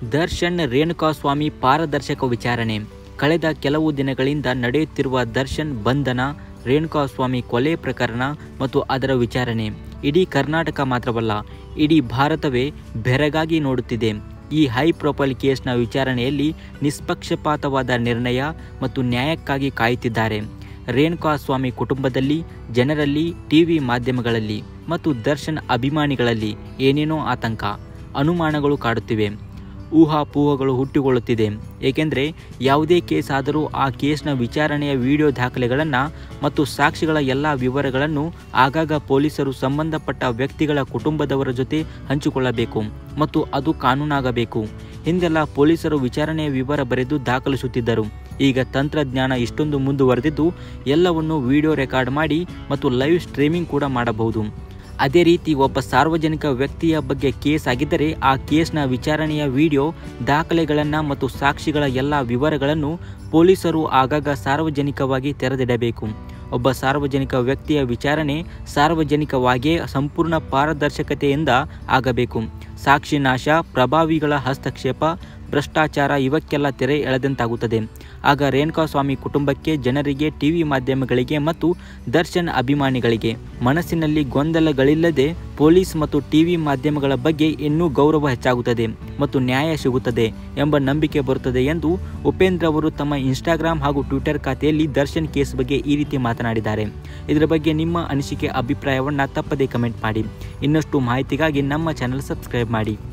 ದರ್ಶನ್ ರೇಣುಕಾಸ್ವಾಮಿ ಪಾರದರ್ಶಕ ವಿಚಾರಣೆ ಕಳೆದ ಕೆಲವು ದಿನಗಳಿಂದ ನಡೆಯುತ್ತಿರುವ ದರ್ಶನ್ ಬಂಧನ ರೇಣುಕಾಸ್ವಾಮಿ ಕೊಲೆ ಪ್ರಕರಣ ಮತ್ತು ಅದರ ವಿಚಾರಣೆ ಇಡೀ ಕರ್ನಾಟಕ ಮಾತ್ರವಲ್ಲ ಇಡೀ ಭಾರತವೇ ಬೆರಗಾಗಿ ನೋಡುತ್ತಿದೆ ಈ ಹೈ ಪ್ರೊಫೈಲ್ ಕೇಸ್ನ ವಿಚಾರಣೆಯಲ್ಲಿ ನಿಷ್ಪಕ್ಷಪಾತವಾದ ನಿರ್ಣಯ ಮತ್ತು ನ್ಯಾಯಕ್ಕಾಗಿ ಕಾಯುತ್ತಿದ್ದಾರೆ ರೇಣುಕಾಸ್ವಾಮಿ ಕುಟುಂಬದಲ್ಲಿ ಜನರಲ್ಲಿ ಟಿವಿ ಮಾಧ್ಯಮಗಳಲ್ಲಿ ಮತ್ತು ದರ್ಶನ್ ಅಭಿಮಾನಿಗಳಲ್ಲಿ ಏನೇನೋ ಆತಂಕ ಅನುಮಾನಗಳು ಕಾಡುತ್ತಿವೆ ಊಹಾಪೋಹಗಳು ಹುಟ್ಟಿಕೊಳ್ಳುತ್ತಿದೆ ಏಕೆಂದರೆ ಯಾವುದೇ ಕೇಸ್ ಆದರೂ ಆ ಕೇಸ್ನ ವಿಚಾರಣೆಯ ವಿಡಿಯೋ ದಾಖಲೆಗಳನ್ನು ಮತ್ತು ಸಾಕ್ಷಿಗಳ ಎಲ್ಲ ವಿವರಗಳನ್ನು ಆಗಾಗ ಪೊಲೀಸರು ಸಂಬಂಧಪಟ್ಟ ವ್ಯಕ್ತಿಗಳ ಕುಟುಂಬದವರ ಜೊತೆ ಹಂಚಿಕೊಳ್ಳಬೇಕು ಮತ್ತು ಅದು ಕಾನೂನಾಗಬೇಕು ಹಿಂದೆಲ್ಲ ಪೊಲೀಸರು ವಿಚಾರಣೆಯ ವಿವರ ಬರೆದು ದಾಖಲಿಸುತ್ತಿದ್ದರು ಈಗ ತಂತ್ರಜ್ಞಾನ ಇಷ್ಟೊಂದು ಮುಂದುವರೆದಿದ್ದು ಎಲ್ಲವನ್ನು ವಿಡಿಯೋ ರೆಕಾರ್ಡ್ ಮಾಡಿ ಮತ್ತು ಲೈವ್ ಸ್ಟ್ರೀಮಿಂಗ್ ಕೂಡ ಮಾಡಬಹುದು ಅದೇ ರೀತಿ ಒಬ್ಬ ಸಾರ್ವಜನಿಕ ವ್ಯಕ್ತಿಯ ಬಗ್ಗೆ ಕೇಸ್ ಆಗಿದ್ದರೆ ಆ ಕೇಸ್ನ ವಿಚಾರಣೆಯ ವಿಡಿಯೋ ದಾಖಲೆಗಳನ್ನು ಮತ್ತು ಸಾಕ್ಷಿಗಳ ಎಲ್ಲ ವಿವರಗಳನ್ನು ಪೊಲೀಸರು ಆಗಾಗ ಸಾರ್ವಜನಿಕವಾಗಿ ತೆರೆದಿಡಬೇಕು ಒಬ್ಬ ಸಾರ್ವಜನಿಕ ವ್ಯಕ್ತಿಯ ವಿಚಾರಣೆ ಸಾರ್ವಜನಿಕವಾಗಿಯೇ ಸಂಪೂರ್ಣ ಪಾರದರ್ಶಕತೆಯಿಂದ ಆಗಬೇಕು ಸಾಕ್ಷಿ ನಾಶ ಪ್ರಭಾವಿಗಳ ಹಸ್ತಕ್ಷೇಪ ಭ್ರಷ್ಟಾಚಾರ ಇವಕ್ಕೆಲ್ಲ ತೆರೆ ಎಳೆದಂತಾಗುತ್ತದೆ ಆಗ ರೇಣುಕಾಸ್ವಾಮಿ ಕುಟುಂಬಕ್ಕೆ ಜನರಿಗೆ ಟಿವಿ ಮಾಧ್ಯಮಗಳಿಗೆ ಮತ್ತು ದರ್ಶನ್ ಅಭಿಮಾನಿಗಳಿಗೆ ಮನಸ್ಸಿನಲ್ಲಿ ಗೊಂದಲಗಳಿಲ್ಲದೆ ಪೊಲೀಸ್ ಮತ್ತು ಟಿವಿ ಮಾಧ್ಯಮಗಳ ಬಗ್ಗೆ ಇನ್ನೂ ಗೌರವ ಹೆಚ್ಚಾಗುತ್ತದೆ ಮತ್ತು ನ್ಯಾಯ ಸಿಗುತ್ತದೆ ಎಂಬ ನಂಬಿಕೆ ಬರುತ್ತದೆ ಎಂದು ಉಪೇಂದ್ರ ಅವರು ತಮ್ಮ ಇನ್ಸ್ಟಾಗ್ರಾಮ್ ಹಾಗೂ ಟ್ವಿಟರ್ ಖಾತೆಯಲ್ಲಿ ದರ್ಶನ್ ಕೇಸ್ ಬಗ್ಗೆ ಈ ರೀತಿ ಮಾತನಾಡಿದ್ದಾರೆ ಇದರ ಬಗ್ಗೆ ನಿಮ್ಮ ಅನಿಸಿಕೆ ಅಭಿಪ್ರಾಯವನ್ನು ತಪ್ಪದೇ ಕಮೆಂಟ್ ಮಾಡಿ ಇನ್ನಷ್ಟು ಮಾಹಿತಿಗಾಗಿ ನಮ್ಮ ಚಾನಲ್ ಸಬ್ಸ್ಕ್ರೈಬ್ ಮಾಡಿ